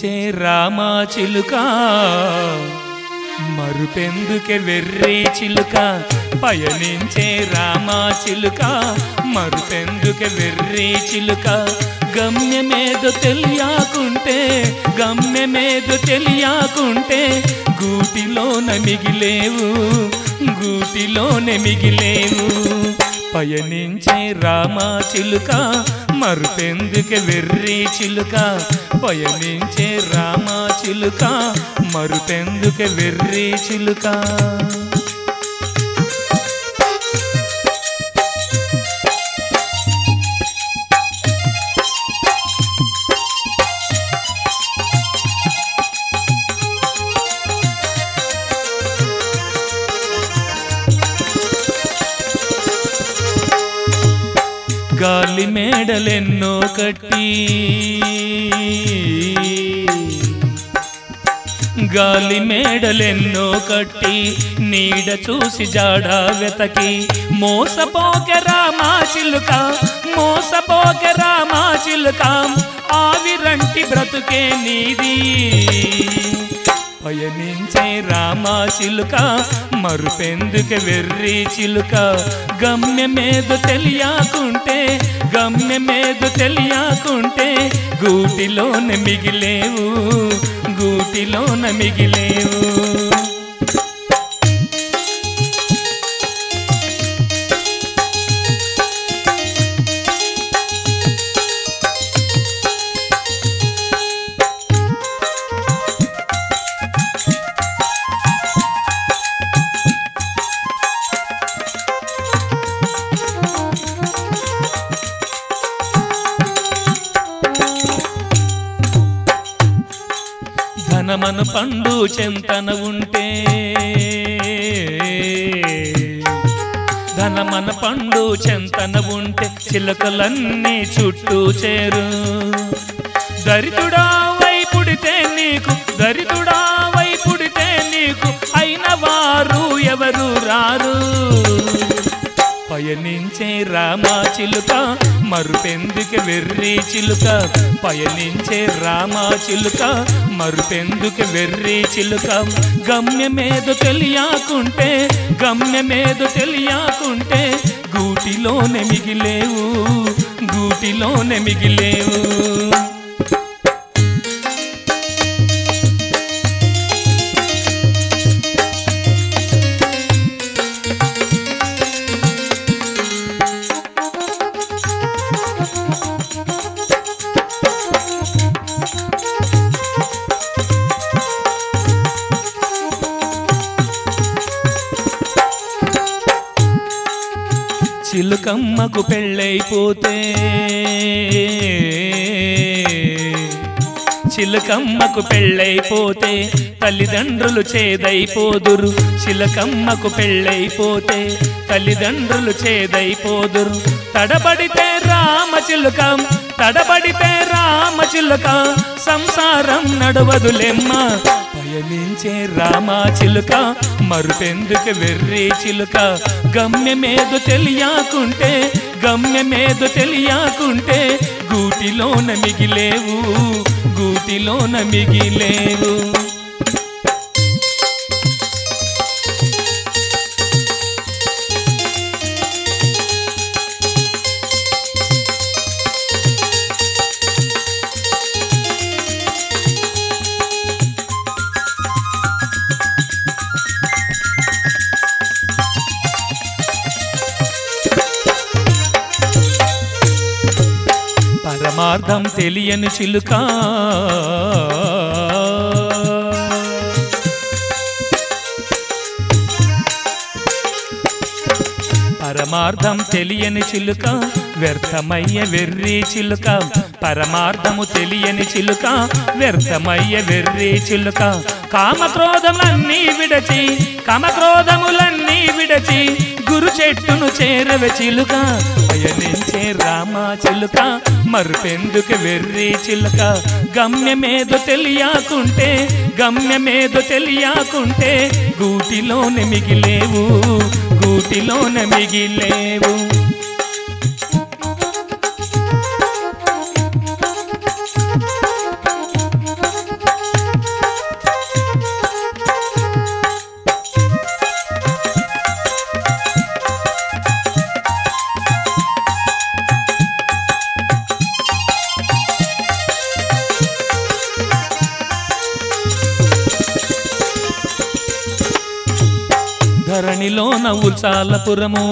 పయనించే రామా చిలుక మరుపెందుకే వెర్రి చిలుక పయనించే రామా చిలుక మరుపెందుకే వెర్రి చిలుక గమ్యమేదో తెలియకుంటే గమ్యమేదో తెలియకుంటే గూటిలోన మిగిలేవు గూటిలోనే మిగిలేవు పయనించే రామా చిలుక మరుపెందుకు వెర్రి చిలుక పయనించే రామా చిలుక మరుపెందుకు వెర్రి చిలుక గాలి మేడలెన్నో కట్టి గాలి మేడలెన్నో కట్టి నీడ చూసి జాడ వెతకి మోసపోకె రామా చిలుక మోసపోకె రామా చిలుక ఆవిరంటి బ్రతుకే నీది పయనించే రామా చిలుక మరుపెందుకు వెర్రి చిలుక గమ్యమేదు తెలియకుంటే గమ్యమేదు తెలియకుంటే గూటిలోన మిగిలేవు గూటిలోన మిగిలేవు ధనమను పండు చెంతన ఉంటే ధనమన పండు చెంతన ఉంటే చిలకలన్నీ చుట్టూ చేరు దరిద్రుడా వైపుడితే నీకు దరిద్రుడా వైపుడితే నీకు అయిన వారు ఎవరు రారు పయనించే రామా చిలుక మరుపెందుకు వెర్రి చిలుక పయనించే రామా చిలుక మరుపెందుకు వెర్రి చిలుక గమ్యమేదో తెలియకుంటే గమ్యమేదో తెలియకుంటే గూటిలోనే మిగిలేవు గూటిలోనే మిగిలేవు చిలుకమ్మకు పెళ్ళైపోతే చిలకమ్మకు పెళ్ళైపోతే తల్లిదండ్రులు చేదైపోదురు చిలకమ్మకు పెళ్ళైపోతే తల్లిదండ్రులు చేదైపోదురు తడబడితే రామ చిలుక తడబడితే రామ చిలుక సంసారం నడవదులెమ్మ పయనించే రామా చిలుక మరుపెందుకు వెర్రి చిలుక గమ్యమేదో తెలియకుంటే గమ్యమేదో తెలియకుంటే గూటిలోన మిగిలేవు గూటిలోన మిగిలేవు పరమార్థం తెలియని చిలుక పరమార్థం తెలియని చిలుక వ్యర్థమయ్య వెర్రి చిలుక పరమార్థము తెలియని చిలుక వ్యర్థమయ్య వెర్రి చిలుక కామక్రోధములన్నీ విడచి కామక్రోధములన్నీ విడచి గురు చెట్టును చేరవ చిలుక పయనించే రామా చిలుక మరుపెందుకు వెర్రి చిలుక గమ్యమేదో తెలియకుంటే గమ్యమేదో తెలియకుంటే గూటిలోనే మిగిలేవు గూటిలోన మిగిలేవు ఉల్సాలపురము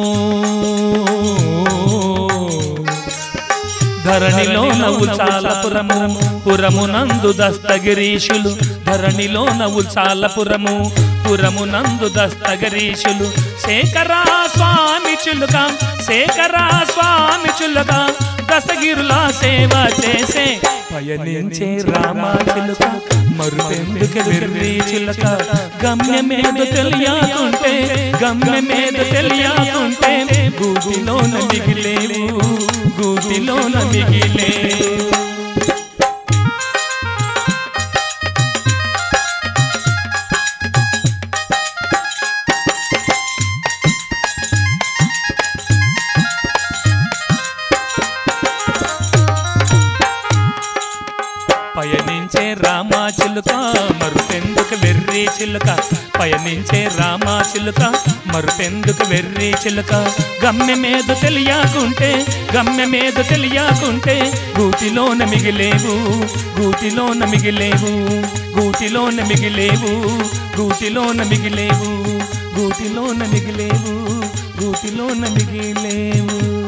ధరణిలో ఉల్సాలపురము పురమునందు దస్తగిరీషులు ధరణిలో ఉల్సాలపురము పురమునందు దస్తగిరీషులు శేఖరా స్వామి చులుక శేఖరా స్వామి చులుక దస్తగిరుల సేవ చేసే పయనించే రామా చిలుక మరుపెందుకు వెర్రి చిలుక గమ్యమేదో తెలియకుంటే గమ్యమేదో తెలియకుంటే గూటిలోన మిగిలేవు గూటిలోన మిగిలేవు పయనించే రామా చిలుక మరుపెందుకు వెర్రి చిలుక పయనించే రామా చిలుక మరుపెందుకు వెర్రి చిలుక గమ్యమేద తెలియకుంటే గమ్యమేద తెలియకుంటే గూటిలోన మిగిలేవు గూటిలోన మిగిలేవు గూటిలోన మిగిలేవు గూటిలోన మిగిలేవు గూటిలోన మిగిలేవు గూటిలోన మిగిలేవు